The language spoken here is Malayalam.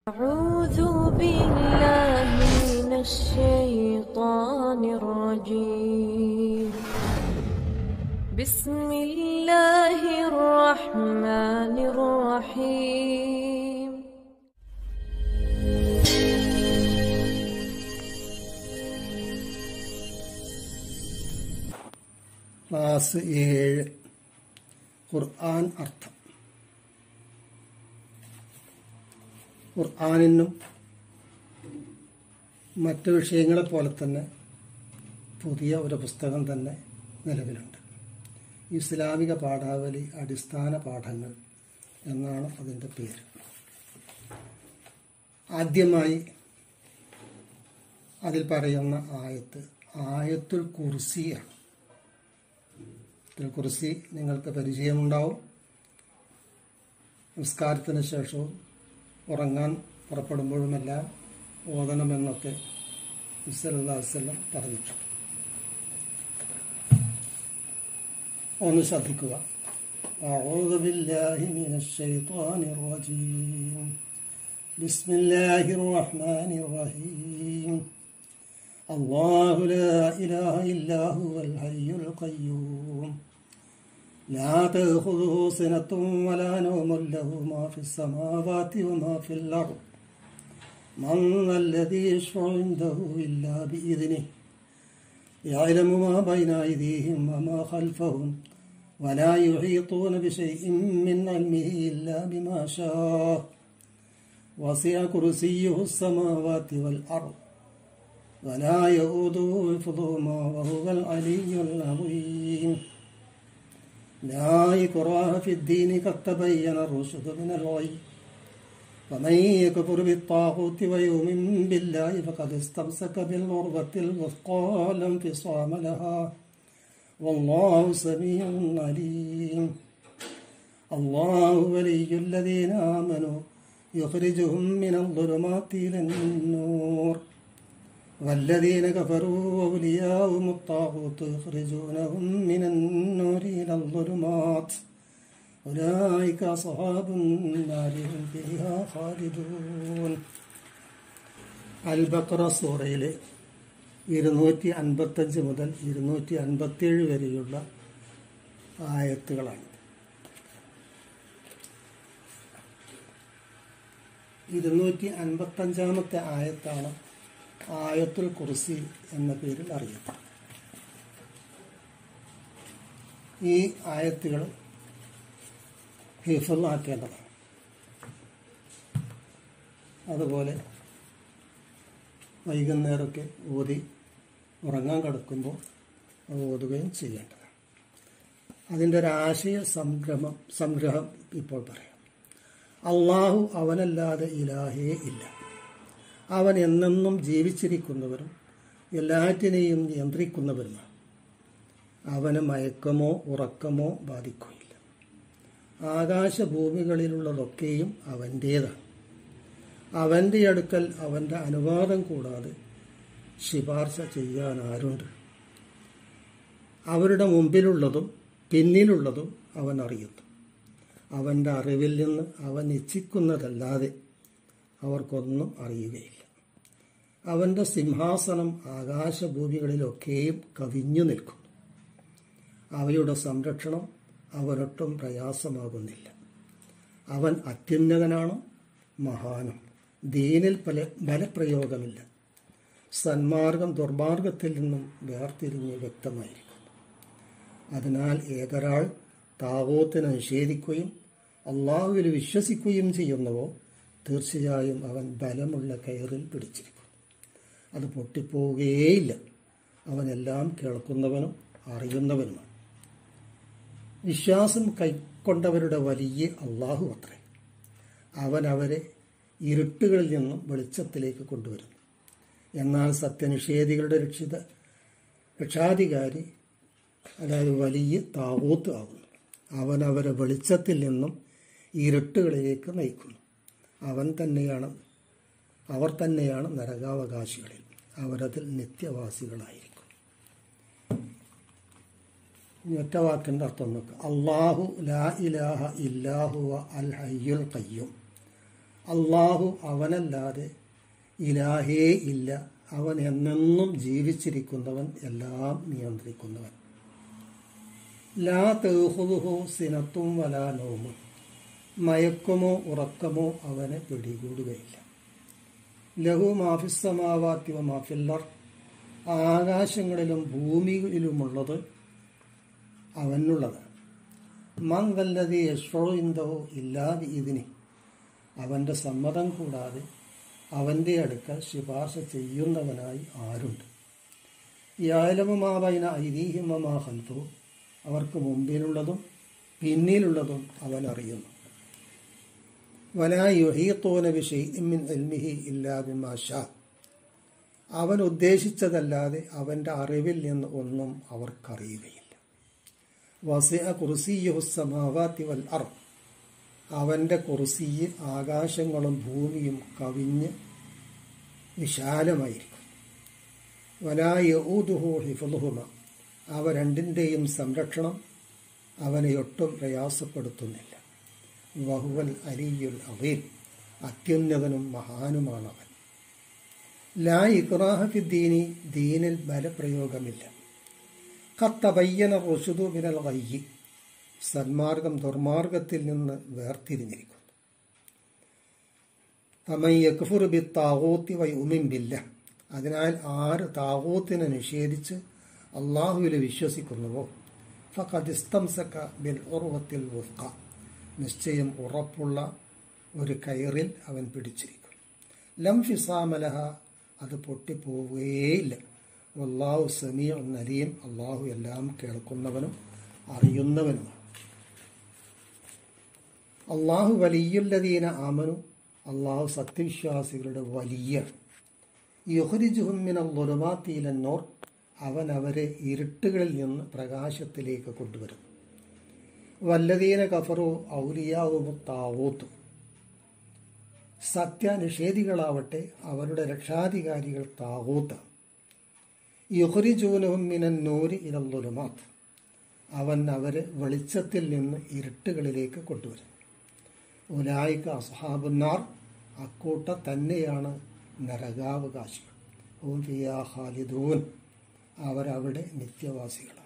أعوذ بالله من الشيطان الرجيم بسم الله الرحمن الرحيم ക്ലാസ് ഏഴ് ഖുർആൻ അർത്ഥം ഖുർആാനിനും മറ്റു വിഷയങ്ങളെ പോലെ തന്നെ പുതിയ ഒരു പുസ്തകം തന്നെ നിലവിലുണ്ട് ഇസ്ലാമിക പാഠാവലി അടിസ്ഥാന പാഠങ്ങൾ എന്നാണ് അതിൻ്റെ പേര് ആദ്യമായി അതിൽ പറയുന്ന ആയത്ത് ആയത്തുൽ കുർസിയാണ് ആയത്തുൽ കുർസി നിങ്ങൾക്ക് പരിചയമുണ്ടാവും നിസ്കാരത്തിന് ശേഷവും ഉറങ്ങാൻ പുറപ്പെടുമ്പോഴുമെല്ലാം ഓതണമെന്നൊക്കെ വസ്ലം പറഞ്ഞിട്ടുണ്ട് ഒന്ന് ശ്രദ്ധിക്കുക أعوذ بالله من الشيطان الرجيم بسم الله الرحمن الرحيم الله لا إله إلا هو الحي القيوم لا تأخذه سنة ولا نوم له ما في السماوات وما في الأرض من ذا الذي يشفع عنده إلا بإذنه يعلم ما بين أيديهم وما خلفهم ولا يحيطون بشيء من علمه إلا بما شاء وسع كرسيه السماوات والأرض ولا يؤوده حفظهما وهو العلي العظيم لا إكراه في الدين قد تبين الرشد من الغي ومن يكفر بالطاغوت ويؤمن بالله فقد استمسك بالعروة الوثقى لا انفصام لها والله سميع عليم الله ولي الذين آمنوا يخرجهم من الظلمات إلى النور والذين كفروا أولياءهم الطاغوت يخرجونهم من النور إلى الظلمات أولئك أصحاب النار هم فيها خالدون അൽബക്ര സൂറയിലെ ഇരുന്നൂറ്റി അൻപത്തഞ്ച് മുതൽ ഇരുന്നൂറ്റി അൻപത്തിയേഴ് വരെയുള്ള ആയത്തുകളാണ് ഇരുന്നൂറ്റി അൻപത്തഞ്ചാമത്തെ ആയത്താണ് ആയത്തുൽ കുർസി എന്ന പേരിൽ അറിയപ്പെടും ഈ ആയത്തുകൾ ഹിഫിളാക്കേണ്ടതാണ് അതുപോലെ വൈകുന്നേരമൊക്കെ ഓതി ഉറങ്ങാൻ കിടക്കുമ്പോൾ അത് ഓതുകയും ചെയ്യേണ്ടതാണ് അതിൻ്റെ ഒരു ആശയ സംഗ്രഹം സംഗ്രഹം ഇപ്പോൾ പറയാം അള്ളാഹു അവനല്ലാതെ ഇലാഹേ ഇല്ല അവൻ എന്നെന്നും ജീവിച്ചിരിക്കുന്നവരും എല്ലാറ്റിനെയും നിയന്ത്രിക്കുന്നവരുമാണ് അവന് മയക്കമോ ഉറക്കമോ ബാധിക്കുകയില്ല ആകാശഭൂമികളിലുള്ളതൊക്കെയും അവൻ്റേതാണ് അവൻ്റെ അടുക്കൽ അവൻ്റെ അനുവാദം കൂടാതെ ശിപാർശ ചെയ്യാൻ ആരുണ്ട് അവരുടെ മുമ്പിലുള്ളതും പിന്നിലുള്ളതും അവൻ അറിയുന്നു അവൻ്റെ അറിവിൽ നിന്ന് അവൻ ഇച്ഛിക്കുന്നതല്ലാതെ അവർക്കൊന്നും അറിയുകയില്ല അവൻ്റെ സിംഹാസനം ആകാശഭൂമികളിലൊക്കെയും കവിഞ്ഞു നിൽക്കുന്നു അവയുടെ സംരക്ഷണം അവനൊട്ടും പ്രയാസമാകുന്നില്ല അവൻ അത്യുന്നതനാണ് മഹാനും ദീനിൽ പല ബലപ്രയോഗമില്ല സന്മാർഗം ദുർമാർഗത്തിൽ നിന്നും വേർതിരിഞ്ഞ് വ്യക്തമായിരിക്കുന്നു അതിനാൽ ഏതൊരാൾ താവോത്തിനെ നിഷേധിക്കുകയും അള്ളാഹുവിൽ വിശ്വസിക്കുകയും ചെയ്യുന്നവോ തീർച്ചയായും അവൻ ബലമുള്ള കയറിൽ പിടിച്ചിരിക്കും അത് പൊട്ടിപ്പോവുകയേയില്ല അവനെല്ലാം കേൾക്കുന്നവനും അറിയുന്നവനുമാണ് വിശ്വാസം കൈക്കൊണ്ടവരുടെ വലിയ അള്ളാഹു അത്രേ അവൻ അവരെ ഇരുട്ടുകളിൽ നിന്നും വെളിച്ചത്തിലേക്ക് കൊണ്ടുവരുന്നു എന്നാൽ സത്യനിഷേധികളുടെ രക്ഷിത രക്ഷാധികാരി അതായത് വലിയ താവൂത്ത് ആകുന്നു അവൻ അവരെ വെളിച്ചത്തിൽ നിന്നും ഇരുട്ടുകളിലേക്ക് നയിക്കുന്നു അവൻ തന്നെയാണ് അവർ തന്നെയാണ് നരകാവകാശികളിൽ അവരതിൽ നിത്യവാസികളായിരിക്കും ഇനി ഒറ്റ വാക്കിൻ്റെ അർത്ഥം നോക്കുക അള്ളാഹു ലാ ഇലാഹ ഇല്ലാഹുവ അൽ ഹയ്യുൽ കയ്യും അള്ളാഹു അവനല്ലാതെ ഇലാഹേ ഇല്ല അവൻ എന്നെന്നും ജീവിച്ചിരിക്കുന്നവൻ എല്ലാം നിയന്ത്രിക്കുന്നവൻ ലാ തേഹുഹു സിനത്തും വലാ നോമും മയക്കമോ ഉറക്കമോ അവനെ പിടികൂടുകയില്ല ലഹു മാഫിസമാവാത്തിവ മാഫില്ലർ ആകാശങ്ങളിലും ഭൂമിയിലുമുള്ളത് അവനുള്ളതാണ് മങ്കല്ലതി യശ്വോ ഇന്തോ ഇല്ലാതെ ഇതിന് അവൻ്റെ സമ്മതം കൂടാതെ അവൻ്റെ അടുക്കൽ ശുപാർശ ചെയ്യുന്നവനായി ആരുണ്ട് യാലമുമാവൈന ഐതീഹിമമാ ഹൽത്തു അവർക്ക് മുമ്പിലുള്ളതും പിന്നിലുള്ളതും അവൻ അറിയുന്നു വലാ യുഹീത്തോന വിഷയിമിൻ എൽമിഹി ഇല്ലാബിമാഷ അവൻ ഉദ്ദേശിച്ചതല്ലാതെ അവൻ്റെ അറിവിൽ നിന്ന് ഒന്നും അവർക്കറിയുകയില്ല വസിഅ കുർസിയുസമാവാത്തി വൽ അർ അവൻ്റെ കുർസിയിൽ ആകാശങ്ങളും ഭൂമിയും കവിഞ്ഞ് വിശാലമായിരിക്കും വലാ യഊദുഹു ഹിഫുലുഹുമ അവ രണ്ടിൻ്റെയും സംരക്ഷണം അവനെ ഒട്ടും പ്രയാസപ്പെടുത്തുന്നില്ല വഹുവൽ അലിയുൽ അവീൽ അത്യുന്നതനും മഹാനുമാണവൻ ലാ ഇക്രാഹഫിദ്ദീനി ദീനിൽ ബലപ്രയോഗമില്ല കത്തബയ്യന റുഷുദു മിനൽ വയ്യി സന്മാർഗം ദുർമാർഗത്തിൽ നിന്ന് വേർതിരിഞ്ഞിരിക്കുന്നു തമയ്യക്ഫുർ ബി താവൂത്തി വൈ ഉമിമ്പില്ല അതിനാൽ ആര് താവൂത്തിനെ നിഷേധിച്ച് അള്ളാഹുവിൽ വിശ്വസിക്കുന്നുവോ ഫഖദിസ്തംസക ബിൽ ഉർവത്തിൽ വുഫ്ക നിശ്ചയം ഉറപ്പുള്ള ഒരു കയറിൽ അവൻ പിടിച്ചിരിക്കും ലം ഫിസാമലഹ അത് പൊട്ടിപ്പോവുകയേയില്ല വല്ലാഹു സമീ നരിയും അള്ളാഹു എല്ലാം കേൾക്കുന്നവനും അറിയുന്നവനുമാണ് അള്ളാഹു വലിയുല്ലദീന ആമനു അള്ളാഹു സത്യവിശ്വാസികളുടെ വലിയ യുഹരിജുഹുമിന ലുറുമാത്തീലന്നോർ അവൻ അവരെ ഇരുട്ടുകളിൽ നിന്ന് പ്രകാശത്തിലേക്ക് കൊണ്ടുവരുന്നു വല്ലതീന കഫറു ഔലിയാവും താവൂത്തു സത്യനിഷേധികളാവട്ടെ അവരുടെ രക്ഷാധികാരികൾ താവൂത്ത യുഹരിജൂനവും മിനൻ നൂരി ഇലല്ലുലുമാത്ത് അവൻ അവരെ വെളിച്ചത്തിൽ നിന്ന് ഇരുട്ടുകളിലേക്ക് കൊണ്ടുവരും ഉലായിക്ക അസഹാബുന്നാർ അക്കൂട്ട തന്നെയാണ് നരകാവകാശികൾ ഓം ഫിയാ ഖാലിദൂൻ അവരവിടെ നിത്യവാസികളാണ്